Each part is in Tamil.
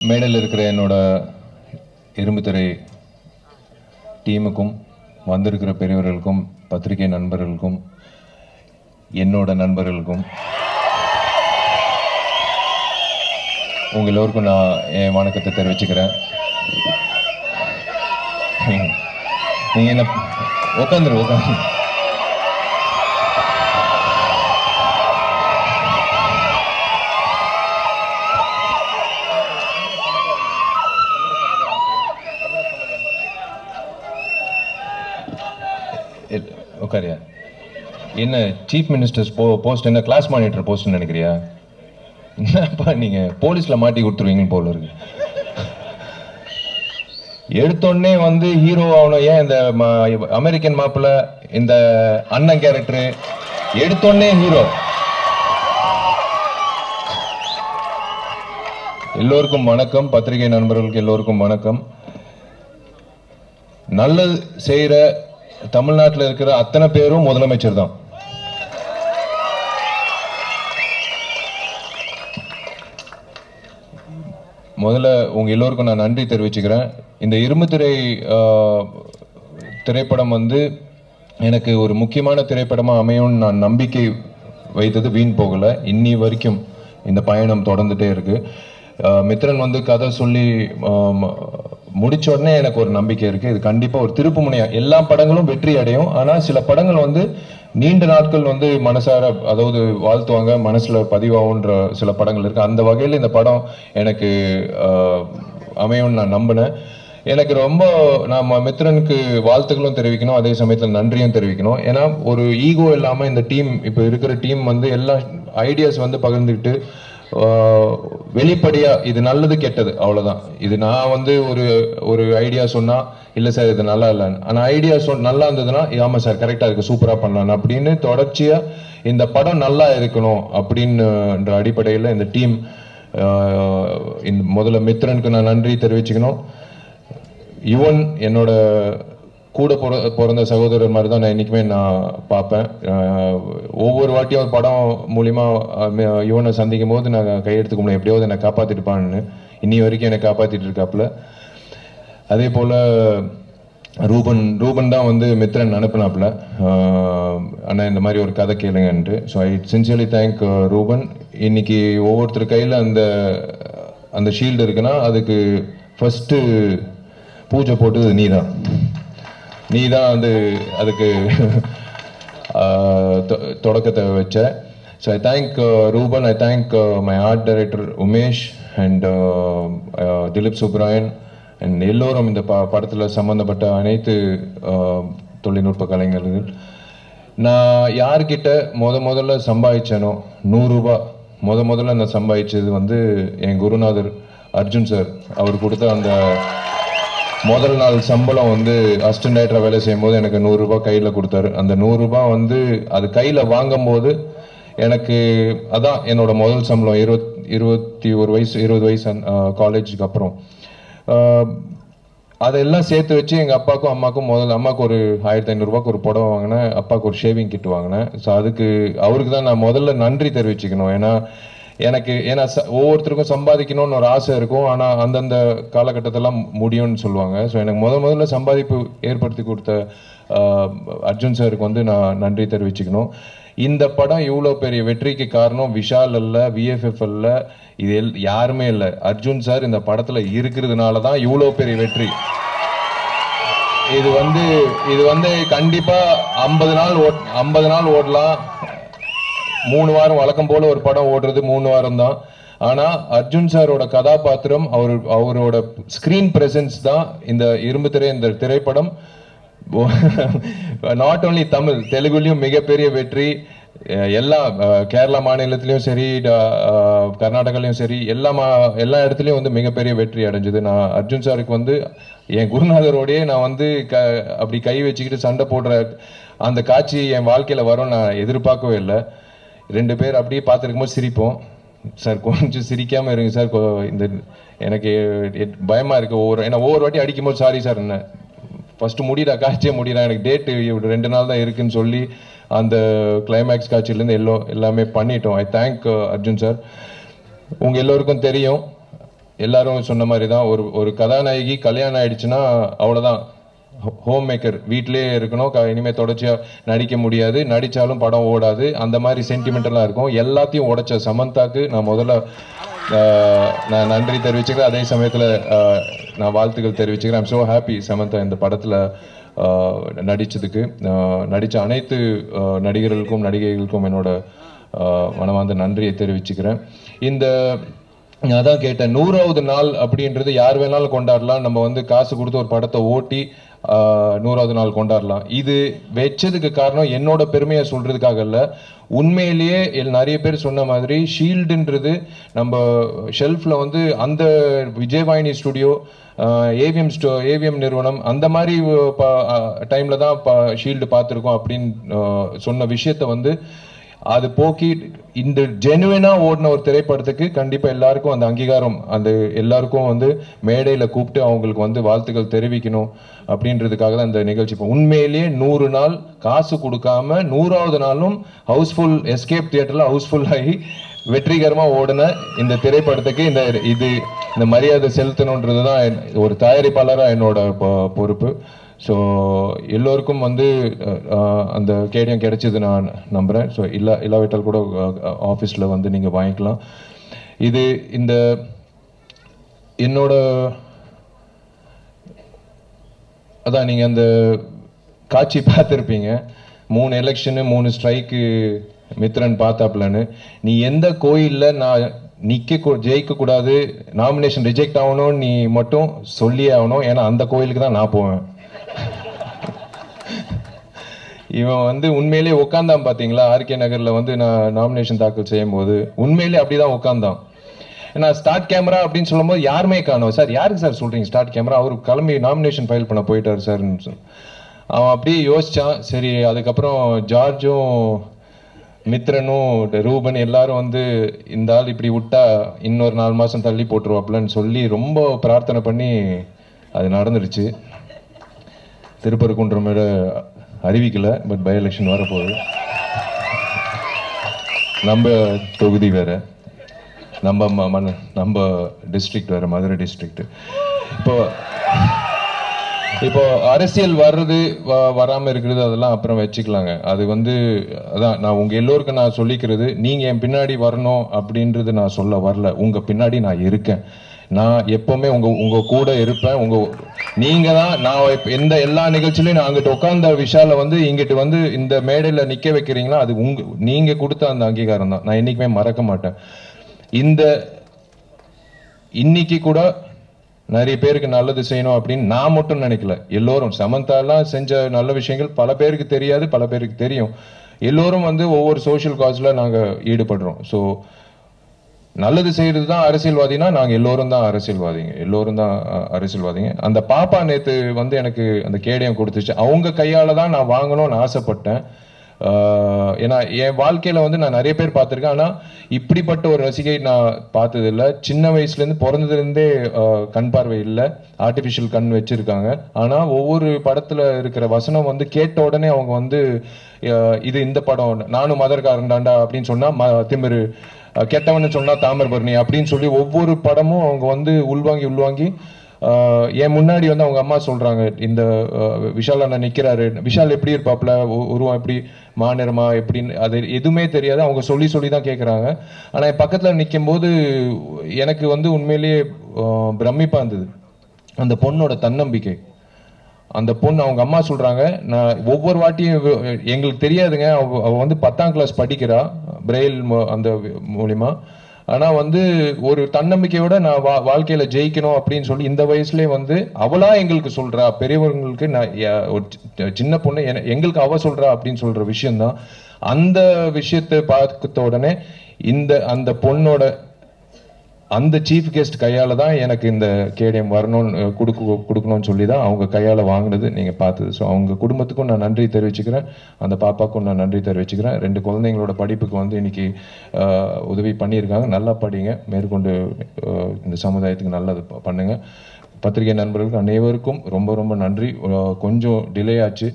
மேடையில் இருக்கிற என்னோட இரும்புத்திரை டீமுக்கும் வந்திருக்கிற பெரியவர்களுக்கும் பத்திரிகை நண்பர்களுக்கும் என்னோட நண்பர்களுக்கும் உங்க எல்லோருக்கும் நான் என் வணக்கத்தை தெரிவிச்சுக்கிறேன் நீங்க என்ன உட்காந்துரு உட்காந்து உட்காரியா என்ன சீஃப் மினிஸ்டர்ஸ் போ போஸ்ட் என்ன கிளாஸ் மானிட்டர் போஸ்ட்னு நினைக்கிறியா என்னப்பா நீங்க போலீஸ்ல மாட்டி கொடுத்துருவீங்கன்னு போல இருக்கு எடுத்தோடனே வந்து ஹீரோ ஆகணும் ஏன் இந்த ம- அமெரிக்கன் மாப்பிள்ள இந்த அண்ணன் கேரக்டர் எடுத்தோடனே ஹீரோ எல்லோருக்கும் வணக்கம் பத்திரிகை நண்பர்களுக்கு எல்லோருக்கும் வணக்கம் நல்லது செய்யற தமிழ்நாட்டில் இருக்கிற அத்தனை பேரும் முதலமைச்சர் தான் முதல்ல உங்க எல்லோருக்கும் நான் நன்றி தெரிவிச்சுக்கிறேன் இந்த இரும்புத்திரை ஆஹ், திரைப்படம் வந்து எனக்கு ஒரு முக்கியமான திரைப்படமா அமையும்னு நான் நம்பிக்கை வைத்தது வீண் போகல இன்னி வரைக்கும் இந்த பயணம் தொடர்ந்துட்டே இருக்கு ஆஹ், மித்ரன் வந்து கதை சொல்லி ஆம், முடிச்ச உடனே எனக்கு ஒரு நம்பிக்கை இருக்கு இது கண்டிப்பா ஒரு திருப்பு முனையா எல்லா படங்களும் வெற்றி அடையும் ஆனா சில படங்கள் வந்து நீண்ட நாட்கள் வந்து மனசார அதாவது வாழ்த்துவாங்க மனசுல பதிவாகுன்ற சில படங்கள் இருக்கு அந்த வகையில் இந்த படம் எனக்கு ஆஹ், அமையும்னு நான் நம்பினேன் எனக்கு ரொம்ப நான் மித்ரனுக்கு வாழ்த்துக்களும் தெரிவிக்கணும் அதே சமயத்தில் நன்றியும் தெரிவிக்கணும் ஏன்னா ஒரு ஈகோ இல்லாம இந்த டீம் இப்போ இருக்கிற டீம் வந்து எல்லா ஐடியாஸ் வந்து பகிர்ந்துக்கிட்டு ஆஹ், வெளிப்படையா இது நல்லது கெட்டது அவ்வளவுதான் இது நான் வந்து ஒரு ஒரு ஐடியா சொன்னா இல்ல சார் இது நல்லா இல்லைன்னு ஆனா ஐடியா சொல் நல்லா இருந்ததுன்னா ஆமா சார் கரெக்டா இருக்கு சூப்பரா பண்ணலாம் அப்படின்னு தொடர்ச்சியா இந்த படம் நல்லா இருக்கணும் அப்படின்னுன்ற அடிப்படையில் இந்த டீம் இந்த முதல்ல மித்ரனுக்கு நான் நன்றி தெரிவிச்சுக்கணும் யுவன் என்னோட கூட பிற பிறந்த சகோதரர் மாதிரி தான் நான் என்றைக்குமே நான் பார்ப்பேன் அஹ் ஒவ்வொரு வாட்டியும் ஒரு படம் மூலிமா அஹ் ம- யுவனை சந்திக்கும் போது நான் கையெடுத்துக்க முடியும் எப்படியாவது என்னை காப்பாற்றிருப்பான்னு இன்னி வரைக்கும் என்னை காப்பாற்றிட்டு இருக்காப்புல அதே போல் ரூபன் ரூபன் தான் வந்து மித்ரன் அனுப்புனாப்புல ஆஹ் அண்ணா இந்த மாதிரி ஒரு கதை கேளுங்கன்ட்டு so I sincerely thank Ruben இன்னைக்கு ஒவ்வொருத்தர் கையில் அந்த அந்த ஷீல்டு இருக்குன்னா அதுக்கு ஃபஸ்ட்டு பூஜை போட்டது நீ தான் நீ தான் வந்து அதுக்கு ஆஹ் தொ- தொடக்கத்தை வச்ச so I thank Ruben I thank my art director Umesh and Dilip Subrayan and எல்லோரும் இந்த ப படத்தில் சம்மந்தப்பட்ட அனைத்து ஆஹ், தொழில்நுட்ப கலைஞர்கள் நான் யார்கிட்ட முத முதல்ல சம்பாதிச்சேனோ நூறுரூபா முத முதல்ல நான் சம்பாதிச்சது வந்து என் குருநாதர் அர்ஜுன் சார் அவர் கொடுத்த அந்த முதல் நாள் சம்பளம் வந்து அசிஸ்டன்ட் டைரக்டரா வேலை செய்யும் போது எனக்கு நூறு ரூபாய் கையில கொடுத்தாரு அந்த நூறு ரூபாய் வந்து அது கையில வாங்கும் போது எனக்கு அதான் என்னோட முதல் சம்பளம் இருபத் இருபத்தி ஒரு வயசு இருபது வயசு காலேஜுக்கு அப்புறம் ஆஹ், அதெல்லாம் சேர்த்து வச்சு எங்க அப்பாவுக்கும் அம்மாக்கும் முதல்ல அம்மாவுக்கு ஒரு ஆயிரத்தி ஐநூறுரூபாக்கு ஒரு புடவை வாங்கினேன் அப்பாவுக்கு ஒரு ஷேவிங் கிட் வாங்கினேன் ஸோ அதுக்கு அவருக்கு தான் நான் முதல்ல நன்றி தெரிவிச்சுக்கணும் ஏன்னா எனக்கு ஏன்னா ச- ஒவ்வொருத்தருக்கும் சம்பாதிக்கணும்னு ஒரு ஆசை இருக்கும் ஆனா அந்தந்த காலகட்டத்தெல்லாம் முடியும்னு சொல்லுவாங்க ஸோ எனக்கு முத முதல்ல சம்பாதிப்பு ஏற்படுத்தி கொடுத்த ஆஹ், அர்ஜுன் சாருக்கு வந்து நான் நன்றி தெரிவிச்சுக்கணும் இந்த படம் இவ்வளோ பெரிய வெற்றிக்கு காரணம் விஷால் அல்ல விஎஃப்எஃப் அல்ல இது எல்- யாருமே இல்லை அர்ஜுன் சார் இந்த படத்துல இருக்கிறதுனால தான் இவ்வளோ பெரிய வெற்றி இது வந்து இது வந்து கண்டிப்பா ஐம்பது நாள் ஓட் ஐம்பது நாள் ஓடலாம் மூணு வாரம் வழக்கம் போல ஒரு படம் ஓடுறது மூணு வாரம் தான் ஆனா அர்ஜுன் சாரோட கதாபாத்திரம் அவர் அவரோட ஸ்கிரீன் பிரசன்ஸ் தான் இந்த இரும்பு திரை இந்த திரைப்படம் நாட் only தமிழ் தெலுங்குலயும் மிகப்பெரிய வெற்றி அஹ் எல்லா அஹ் கேரளா மாநிலத்திலயும் சரி ட- அஹ் கர்நாடகாலயும் சரி எல்லா மா எல்லா இடத்துலயும் வந்து மிகப்பெரிய வெற்றி அடைஞ்சது நான் அர்ஜுன் சாருக்கு வந்து என் குருநாதரோடயே நான் வந்து க அப்படி கை வச்சுக்கிட்டு சண்டை போடுற அந்த காட்சி என் வாழ்க்கையில வரும் நான் எதிர்பார்க்கவே இல்லை ரெண்டு பேர் அப்படியே பார்த்துருக்கும் போது சிரிப்போம் சார் கொஞ்சம் சிரிக்காம இருங்க சார் கொ- இந்த எனக்கு எ- பயமா இருக்கு ஒவ்வொரு ஏன்னா ஒவ்வொரு வாட்டி அடிக்கும்போது சாரி சார் என்ன ஃபர்ஸ்ட் முடிடா காட்சியே முடிடா எனக்கு டேட்டு ரெண்டு நாள் தான் இருக்குன்னு சொல்லி அந்த கிளைமேக்ஸ் காட்சியிலேருந்து எல்லோ எல்லாமே பண்ணிட்டோம் ஐ தேங்க் அர்ஜுன் சார் உங்க எல்லோருக்கும் தெரியும் எல்லாரும் சொன்ன மாதிரி தான் ஒரு ஒரு கதாநாயகி கல்யாணம் ஆயிடுச்சுன்னா அவ்வளோதான் ஹோம் மேக்கர் வீட்டிலே இருக்கணும் க- இனிமே தொடர்ச்சியா நடிக்க முடியாது நடிச்சாலும் படம் ஓடாது அந்த மாதிரி சென்டிமெண்டெல்லாம் இருக்கும் எல்லாத்தையும் உடைச்ச சமந்தாக்கு நான் முதல்ல ஆஹ், நான் நன்றி தெரிவிச்சுக்கிறேன் அதே சமயத்தில் நான் வாழ்த்துக்கள் தெரிவிச்சுக்கிறேன் ஐம் ஸோ ஹாப்பி சமந்தா இந்த படத்தில் நடித்ததுக்கு நடித்த அனைத்து ஆஹ், நடிகர்களுக்கும் நடிகைகளுக்கும் என்னோட ஆஹ், மனமார்ந்த நன்றியை தெரிவிச்சுக்கிறேன் இந்த நான் அதான் கேட்டேன் நூறாவது நாள் அப்படின்றது யார் வேணாலும் கொண்டாடலாம் நம்ம வந்து காசு கொடுத்து ஒரு படத்தை ஓட்டி ஆஹ், நூறாவது நாள் கொண்டாடலாம் இது வச்சதுக்கு காரணம் என்னோட பெருமையை சொல்றதுக்காக இல்ல உண்மையிலேயே எல்- நிறைய பேர் சொன்ன மாதிரி ஷீல்டுன்றது நம்ம ஷெல்ஃப்ல வந்து அந்த விஜயவாணி ஸ்டுடியோ ஏவிஎம் ஸ்டோ ஏவிஎம் நிறுவனம் அந்த மாதிரி டைம்ல தான் ஷீல்டு பார்த்துருக்கோம் அப்படின்னு ஆஹ், சொன்ன விஷயத்த வந்து அது போக்கி இந்த ஜெனுவினா ஓடின ஒரு திரைப்படத்துக்கு கண்டிப்பா எல்லாருக்கும் அந்த அங்கீகாரம் அந்த எல்லாருக்கும் வந்து மேடையில கூப்பிட்டு அவங்களுக்கு வந்து வாழ்த்துக்கள் தெரிவிக்கணும் அப்படின்றதுக்காக தான் இந்த நிகழ்ச்சி இப்போ உண்மையிலேயே நூறு நாள் காசு கொடுக்காம நூறாவது நாளும் ஹவுஸ்ஃபுல் எஸ்கேப் தியேட்டர்ல ஹவுஸ்ஃபுல் ஆகி வெற்றிகரமா ஓடின இந்த திரைப்படத்துக்கு இந்த இது இந்த மரியாதை செலுத்தணுன்றது தான் என்- ஒரு தயாரிப்பாளராக என்னோட பொ- பொறுப்பு ஸோ எல்லோருக்கும் வந்து அஹ், அஹ், அந்த கேடியம் கிடைச்சது நான் நம்புகிறேன் ஸோ இல்லா இல்லாவிட்டால் கூட ஆஃபீஸில் வந்து நீங்கள் வாங்கிக்கலாம் இது இந்த என்னோட அதான் நீங்கள் அந்த காட்சி பார்த்துருப்பீங்க மூணு எலெக்ஷனு மூணு ஸ்ட்ரைக்கு மித்ரன் பார்த்தாப்லன்னு நீ எந்த கோயிலில் நான் நிற்க கூ ஜெயிக்க கூடாது நாமினேஷன் ரிஜெக்ட் ஆகணும்னு நீ மட்டும் சொல்லியே ஆகணும் ஏன்னா அந்த கோயிலுக்கு தான் நான் போவேன் இவன் வந்து உண்மையிலேயே உட்காந்தான் பாத்தீங்களா ஆர்கே நகர்ல வந்து நான் நாமினேஷன் தாக்கல் செய்யும் போது உண்மையிலேயே அப்படிதான் உட்காந்தான் நான் ஸ்டார்ட் கேமரா அப்படின்னு சொல்லும்போது யாருமே காணோம் சார் யாருக்கு சார் சொல்றீங்க ஸ்டார்ட் கேமரா அவர் கிளம்பி நாமினேஷன் ஃபைல் பண்ண போயிட்டாரு சார் அவன் அப்படியே யோசிச்சான் சரி அதுக்கப்புறம் ஜார்ஜும் மித்ரனும் ரூபன் எல்லாரும் வந்து இந்த ஆள் இப்படி விட்டா இன்னொரு நாலு மாசம் தள்ளி போட்டுருவாப்லன்னு சொல்லி ரொம்ப பிரார்த்தனை பண்ணி அது நடந்துருச்சு திருப்பரங்குன்றம் விட அறிவிக்கல பட் பை எலெக்ஷன் வரப்போகுது நம்ம தொகுதி வேற நம்ம ம- மன நம்ம டிஸ்ட்ரிக்ட் வேற மதுரை டிஸ்ட்ரிக்ட் இப்போ இப்போ அரசியல் வர்றது வ- வராம இருக்கிறது அதெல்லாம் அப்புறம் வச்சுக்கலாங்க அது வந்து அதான் நான் உங்க எல்லோருக்கும் நான் சொல்லிக்கிறது நீங்க என் பின்னாடி வரணும் அப்படின்றது நான் சொல்ல வரல உங்க பின்னாடி நான் இருக்கேன் நான் எப்பவுமே உங்க உங்க கூட இருப்பேன் உங்க நீங்க தான் நான் இப்ப எந்த எல்லா நிகழ்ச்சியிலையும் நான் அங்கிட்டு உட்கார்ந்த விஷால வந்து இங்கிட்டு வந்து இந்த மேடையில நிக்க வைக்கிறீங்களா அது உங்க நீங்க கொடுத்த அந்த அங்கீகாரம் தான் நான் என்னைக்குமே மறக்க மாட்டேன் இந்த இன்னைக்கு கூட நிறைய பேருக்கு நல்லது செய்யணும் அப்படின்னு நான் மட்டும் நினைக்கல எல்லோரும் சமந்தாலாம் செஞ்ச நல்ல விஷயங்கள் பல பேருக்கு தெரியாது பல பேருக்கு தெரியும் எல்லோரும் வந்து ஒவ்வொரு சோஷியல் காஸ்ல நாங்க ஈடுபடுறோம் ஸோ நல்லது செய்யறது தான் அரசியல்வாதினா நாங்க எல்லோரும் தான் அரசியல்வாதிங்க எல்லோரும் தான் அஹ், அரசியல்வாதிங்க அந்த பாப்பா நேத்து வந்து எனக்கு அந்த கேடயம் கொடுத்துச்சு அவங்க கையால தான் நான் வாங்கணும்னு ஆசைப்பட்டேன் ஆஹ், ஏன்னா என் வாழ்க்கையில வந்து நான் நிறைய பேர் பார்த்திருக்கேன் ஆனா இப்படிப்பட்ட ஒரு ரசிகை நான் பார்த்தது இல்ல சின்ன வயசுல இருந்து பிறந்ததுல இருந்தே ஆஹ், கண் பார்வை இல்ல ஆர்டிபிஷியல் கண் வச்சிருக்காங்க ஆனா ஒவ்வொரு படத்துல இருக்கிற வசனம் வந்து கேட்ட உடனே அவங்க வந்து ஆஹ், இது இந்த படம் நானும் மதர்காரன் தாண்டா அப்படின்னு சொன்னா ம- திமிரு அஹ் கெட்டவன்னு சொன்னா தாமிரபரணி அப்படின்னு சொல்லி ஒவ்வொரு படமும் அவங்க வந்து உள்வாங்கி உள்வாங்கி ஆஹ் என் முன்னாடி வந்து அவங்க அம்மா சொல்றாங்க இந்த ஆஹ் விஷால் அண்ணா நிக்கிறாரு விஷால் எப்படி இருப்பாப்ல உ- உருவம் எப்படி மாநிறமா எப்படின்னு அது எதுவுமே தெரியாது அவங்க சொல்லி சொல்லி தான் கேட்குறாங்க ஆனா என் பக்கத்துல நிற்கும் போது எனக்கு வந்து உண்மையிலேயே ஆஹ் பிரமிப்பா இருந்தது அந்த பொண்ணோட தன்னம்பிக்கை அந்த பொண்ணு அவங்க அம்மா சொல்றாங்க நான் ஒவ்வொரு வாட்டியும் இவ- எங்களுக்கு தெரியாதுங்க அவ அவ வந்து பத்தாம் கிளாஸ் படிக்கிறா பிரெயில் மு- அந்த மூலியமா ஆனா வந்து ஒரு தன்னம்பிக்கையோட நான் வா- வாழ்க்கையில ஜெயிக்கணும் அப்படின்னு சொல்லி இந்த வயசுலயே வந்து அவளா எங்களுக்கு சொல்றா பெரியவங்களுக்கு நான் ய- ஒரு சி- சின்ன பொண்ணு என- எங்களுக்கு அவ சொல்றா அப்படின்னு சொல்ற விஷயம்தான் அந்த விஷயத்தை பார்த்த உடனே இந்த அந்த பொண்ணோட அந்த சீஃப் கெஸ்ட் கையால தான் எனக்கு இந்த கேடிஎம் வரணும்னு அஹ், கொடுக்க கொடுக்கணும்னு சொல்லி தான் அவங்க கையால வாங்கினது நீங்க பார்த்தது ஸோ அவங்க குடும்பத்துக்கும் நான் நன்றி தெரிவிச்சுக்கிறேன் அந்த பாப்பாக்கும் நான் நன்றி தெரிவிச்சுக்கிறேன் ரெண்டு குழந்தைங்களோட படிப்புக்கு வந்து இன்னைக்கு அஹ், உதவி பண்ணியிருக்காங்க நல்லா படிங்க மேற்கொண்டு அஹ், இந்த சமுதாயத்துக்கு நல்லது ப- பண்ணுங்க பத்திரிகை நண்பர்களுக்கு அனைவருக்கும் ரொம்ப ரொம்ப நன்றி அஹ், கொஞ்சம் டிலே ஆச்சு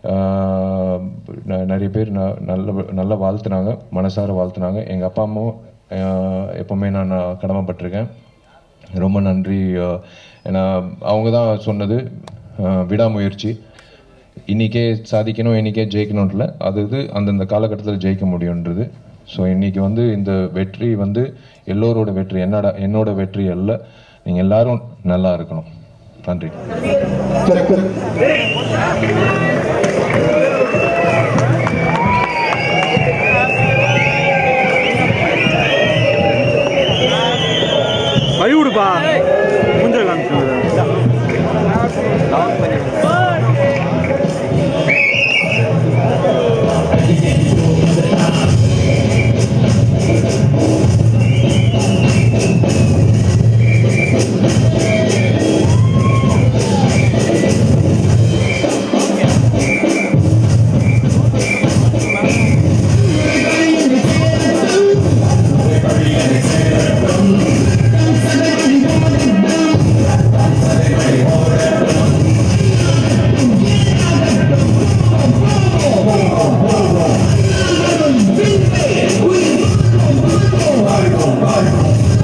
ஆஹ் ந- நிறைய பேர் ந- நல்ல நல்ல வாழ்த்துனாங்க மனசார வாழ்த்துனாங்க எங்கள் அப்பா அம்மாவும் ஆஹ் எப்பவுமே நான் நான் கடமைப்பட்டிருக்கேன் ரொம்ப நன்றி அஹ், ஏன்னா அவங்க தான் சொன்னது அஹ், விடாமுயற்சி இன்றைக்கே சாதிக்கணும் இன்றைக்கே ஜெயிக்கணும்ல அது இது அந்தந்த காலகட்டத்தில் ஜெயிக்க முடியுன்றது ஸோ இன்றைக்கி வந்து இந்த வெற்றி வந்து எல்லோரோட வெற்றி என்னோட என்னோட வெற்றி அல்ல நீங்கள் எல்லாரும் நல்லா இருக்கணும் நன்றி கை விடுப்பா முந்திர காமிச்சு Wow.